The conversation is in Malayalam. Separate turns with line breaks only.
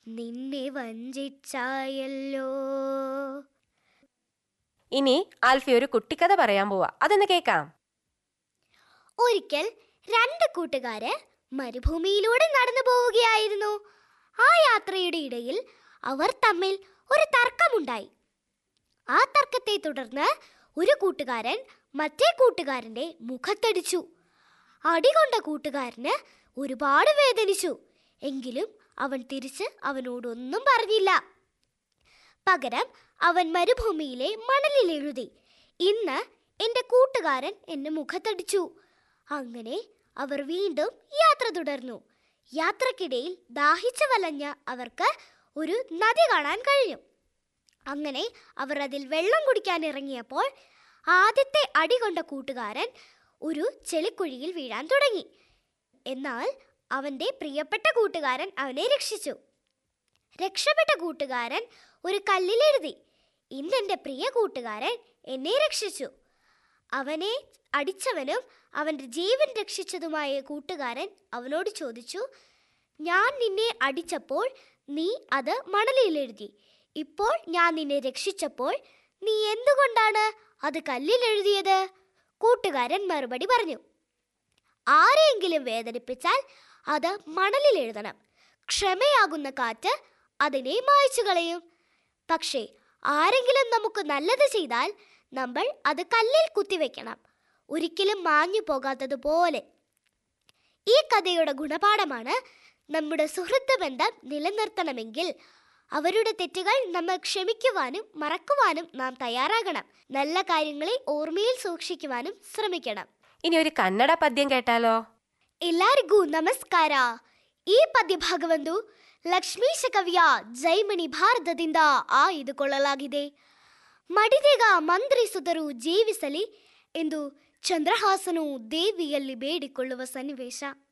നിന്നെ വഞ്ചിച്ചായല്ലോ
ഇനി ആൽഫി ഒരു കുട്ടിക്കഥ പറയാൻ പോവാ അതൊന്ന് കേക്കാം
ഒരിക്കൽ രണ്ട് കൂട്ടുകാര് മരുഭൂമിയിലൂടെ നടന്നു പോവുകയായിരുന്നു ആ യാത്രയുടെ ഇടയിൽ അവർ തമ്മിൽ ഒരു തർക്കമുണ്ടായി ആ തർക്കത്തെ തുടർന്ന് ഒരു കൂട്ടുകാരൻ മറ്റേ കൂട്ടുകാരന്റെ മുഖത്തടിച്ചു അടികൊണ്ട കൂട്ടുകാരന് ഒരുപാട് വേദനിച്ചു എങ്കിലും അവൻ തിരിച്ച് അവനോടൊന്നും പറഞ്ഞില്ല പകരം അവൻ മരുഭൂമിയിലെ മണലിൽ എഴുതി ഇന്ന് എന്റെ കൂട്ടുകാരൻ എന്നെ മുഖത്തടിച്ചു അങ്ങനെ അവർ വീണ്ടും യാത്ര തുടർന്നു യാത്രക്കിടയിൽ ദാഹിച്ചു വലഞ്ഞ അവർക്ക് ഒരു നദി കാണാൻ കഴിഞ്ഞു അങ്ങനെ അവർ അതിൽ വെള്ളം കുടിക്കാൻ ഇറങ്ങിയപ്പോൾ ആദ്യത്തെ അടി കൊണ്ട കൂട്ടുകാരൻ ഒരു ചെളിക്കുഴിയിൽ വീഴാൻ തുടങ്ങി എന്നാൽ അവന്റെ പ്രിയപ്പെട്ട കൂട്ടുകാരൻ അവനെ രക്ഷിച്ചു രക്ഷപ്പെട്ട കൂട്ടുകാരൻ ഒരു കല്ലിലെഴുതി ഇന്നെന്റെ പ്രിയ കൂട്ടുകാരൻ എന്നെ രക്ഷിച്ചു അവനെ അടിച്ചവനും അവന്റെ ജീവൻ രക്ഷിച്ചതുമായ കൂട്ടുകാരൻ അവനോട് ചോദിച്ചു ഞാൻ നിന്നെ അടിച്ചപ്പോൾ നീ അത് മണലിൽ എഴുതി ഇപ്പോൾ ഞാൻ നിന്നെ രക്ഷിച്ചപ്പോൾ നീ എന്തുകൊണ്ടാണ് അത് കല്ലിൽ എഴുതിയത് കൂട്ടുകാരൻ മറുപടി പറഞ്ഞു ആരെയെങ്കിലും വേദനിപ്പിച്ചാൽ അത് മണലിൽ എഴുതണം ക്ഷമയാകുന്ന കാറ്റ് അതിനെ മായ്ച്ചു കളയും പക്ഷേ ആരെങ്കിലും നമുക്ക് നല്ലത് ചെയ്താൽ നമ്മൾ അത് കല്ലിൽ കുത്തിവെക്കണം ഒരിക്കലും മാഞ്ഞു പോകാത്തതുപോലെ ഈ കഥയുടെ ഗുണപാഠമാണ് നമ്മുടെ സുഹൃത്ത് ബന്ധം നിലനിർത്തണമെങ്കിൽ അവരുടെ തെറ്റുകൾ നമ്മൾ ക്ഷമിക്കുവാനും മറക്കുവാനും നാം തയ്യാറാകണം നല്ല കാര്യങ്ങളെ ഓർമ്മയിൽ സൂക്ഷിക്കുവാനും ശ്രമിക്കണം
ഇനി ഒരു കന്നഡ പദ്യം കേട്ടാലോ
ಎಲ್ಲರಿಗೂ ನಮಸ್ಕಾರ ಈ ಪದ್ಯಭಾಗವೊಂದು ಲಕ್ಷ್ಮೀಶ ಕವಿಯ ಜೈಮಣಿ ಭಾರತದಿಂದ ಆಯ್ದುಕೊಳ್ಳಲಾಗಿದೆ ಮಡಿದೇಗ ಮಂತ್ರಿಸುದರು ಜೀವಿಸಲಿ ಎಂದು ಚಂದ್ರಹಾಸನು ದೇವಿಯಲ್ಲಿ ಬೇಡಿಕೊಳ್ಳುವ ಸನ್ನಿವೇಶ